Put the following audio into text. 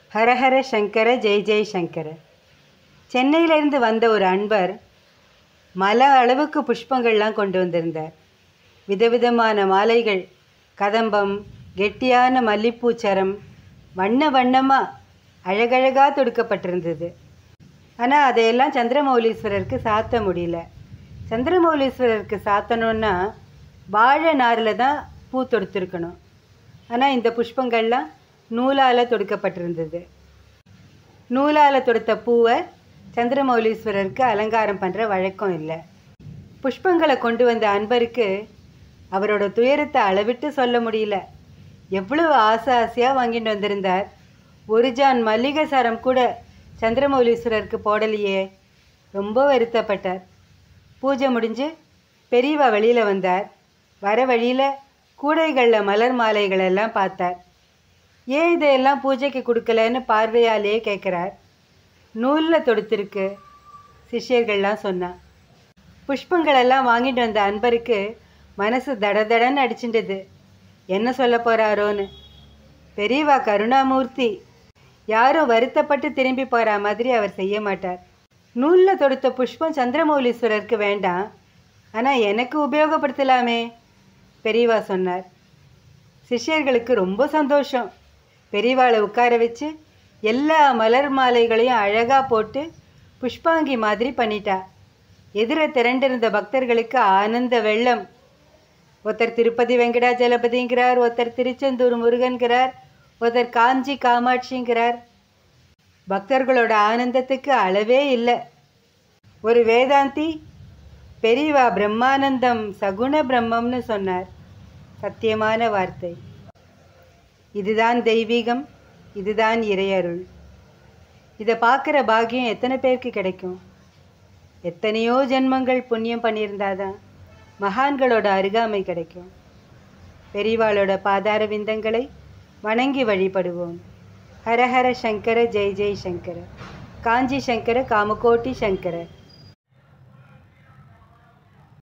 ஹரஹர சங்கர ஜெய் ஜெய் சங்கர சென்னையிலேருந்து வந்த ஒரு அன்பர் மலை அளவுக்கு புஷ்பங்கள்லாம் கொண்டு வந்திருந்தார் விதவிதமான மாலைகள் கதம்பம் கெட்டியான மல்லிப்பூச்சரம் வண்ண வண்ணமாக அழகழகாக தொடுக்கப்பட்டிருந்தது ஆனால் அதையெல்லாம் சந்திரமௌலீஸ்வரருக்கு சாத்த முடியல சந்திரமௌலீஸ்வரருக்கு சாத்தணுன்னா வாழை நாரில் தான் பூ தொடுத்திருக்கணும் ஆனால் இந்த புஷ்பங்கள்லாம் நூலால் தொடுக்கப்பட்டிருந்தது நூலால் தொடுத்த பூவை சந்திரமௌலீஸ்வரருக்கு அலங்காரம் பண்ணுற வழக்கம் இல்லை புஷ்பங்களை கொண்டு வந்த அன்பருக்கு அவரோட துயரத்தை அளவிட்டு சொல்ல முடியல எவ்வளவு ஆசை ஆசையாக வாங்கிட்டு வந்திருந்தார் ஒரு ஜான் மல்லிகை சரம் கூட சந்திரமௌலீஸ்வரருக்கு போடலையே ரொம்ப வருத்தப்பட்டார் பூஜை முடிஞ்சு பெரியவா வெளியில் வந்தார் வர வழியில் கூடைகளில் மலர் மாலைகள் எல்லாம் பார்த்தார் ஏன் இதையெல்லாம் பூஜைக்கு கொடுக்கலன்னு பார்வையாலேயே கேட்குறார் நூலில் தொடுத்திருக்கு சிஷ்யர்கள்லாம் சொன்னா புஷ்பங்களெல்லாம் வாங்கிட்டு வந்த அன்பருக்கு மனசு தடதடன்னு அடிச்சுட்டது என்ன சொல்ல போகிறாரோன்னு பெரியவா கருணாமூர்த்தி யாரும் வருத்தப்பட்டு திரும்பி போகிற மாதிரி அவர் செய்ய மாட்டார் நூலில் தொடுத்த புஷ்பம் சந்திரமௌலீஸ்வரருக்கு வேண்டாம் ஆனால் எனக்கு உபயோகப்படுத்தலாமே பெரியவா சொன்னார் சிஷ்யர்களுக்கு ரொம்ப சந்தோஷம் பெரியவாளை உட்கார வச்சு எல்லா மலர் மாலைகளையும் அழகாக போட்டு புஷ்பாங்கி மாதிரி பண்ணிட்டா எதிர திரண்டிருந்த பக்தர்களுக்கு ஆனந்த வெள்ளம் ஒருத்தர் திருப்பதி வெங்கடாஜலபதிங்கிறார் ஒருத்தர் திருச்செந்தூர் முருகன்கிறார் ஒருத்தர் காஞ்சி காமாட்சிங்கிறார் பக்தர்களோட ஆனந்தத்துக்கு அளவே இல்லை ஒரு வேதாந்தி பெரியவா பிரம்மானந்தம் சகுண பிரம்மம்னு சொன்னார் சத்தியமான வார்த்தை இதுதான் தெய்வீகம் இதுதான் இறையருள் இதை பார்க்குற பாக்கியம் எத்தனை பேருக்கு கிடைக்கும் எத்தனையோ ஜென்மங்கள் புண்ணியம் பண்ணியிருந்தாதான் மகான்களோட அருகாமை கிடைக்கும் பெரியவாளோட பாதார விந்தங்களை வணங்கி வழிபடுவோம் ஹரஹர சங்கர ஜெய் ஜெய் சங்கர காஞ்சி சங்கர காமகோட்டி சங்கர